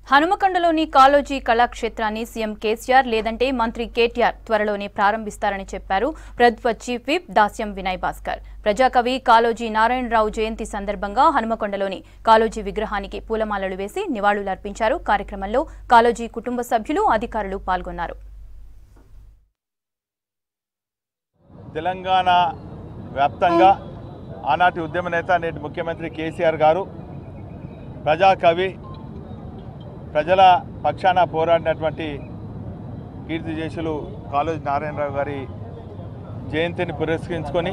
హనుమకొండలోని కాలోజీ కళాక్షేత్రాన్ని సీఎం కేసీఆర్ లేదంటే మంత్రి కేటీఆర్ త్వరలోనే ప్రారంభిస్తారని చెప్పారు ప్రభుత్వ చీఫ్ విప్ దాస్యం వినయ్ భాస్కర్ ప్రజాకవి కాలోజీ నారాయణరావు జయంతి సందర్భంగా హనుమకొండలోని కాలోజీ విగ్రహానికి పూలమాలలు వేసి నివాళులర్పించారు కార్యక్రమంలో కాలోజీ కుటుంబ సభ్యులు అధికారులు పాల్గొన్నారు తెలంగాణ వ్యాప్తంగా ఆనాటి ఉద్యమ నేత నేటి ముఖ్యమంత్రి కేసీఆర్ గారు ప్రజాకవి ప్రజల పక్షాన పోరాడినటువంటి కీర్తిశేషులు కాళోజీ నారాయణరావు గారి జయంతిని పురస్కరించుకొని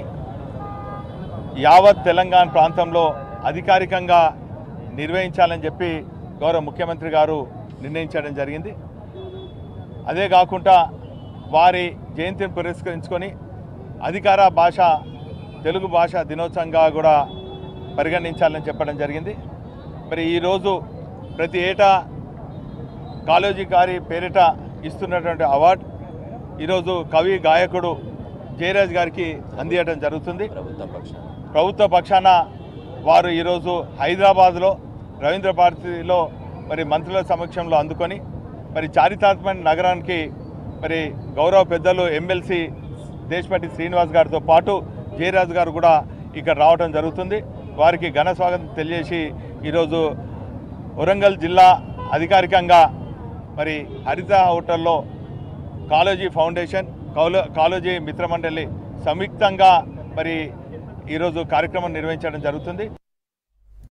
యావత్ తెలంగాణ ప్రాంతంలో అధికారికంగా నిర్వహించాలని చెప్పి గౌరవ ముఖ్యమంత్రి గారు నిర్ణయించడం జరిగింది అదే కాకుండా వారి జయంతిని పురస్కరించుకొని అధికార భాష తెలుగు భాష దినోత్సవంగా కూడా పరిగణించాలని చెప్పడం జరిగింది మరి ఈరోజు ప్రతి ఏటా కాలేజీ గారి పేరిట ఇస్తున్నటువంటి అవార్డు ఈరోజు కవి గాయకుడు జయరాజ్ గారికి అందియడం జరుగుతుంది ప్రభుత్వ పక్షాన వారు ఈరోజు హైదరాబాద్లో రవీంద్ర భారతిలో మరి మంత్రుల సమక్షంలో అందుకొని మరి చారిత్రాత్మక నగరానికి మరి గౌరవ పెద్దలు ఎమ్మెల్సీ దేశపతి శ్రీనివాస్ గారితో పాటు జయరాజ్ గారు కూడా ఇక్కడ రావడం జరుగుతుంది వారికి ఘన స్వాగతం తెలియజేసి ఈరోజు వరంగల్ జిల్లా అధికారికంగా మరి హరిత హోటల్లో కాలేజీ ఫౌండేషన్ కాలో కాలేజీ మిత్రమండలి సంయుక్తంగా మరి ఈరోజు కార్యక్రమం నిర్వహించడం జరుగుతుంది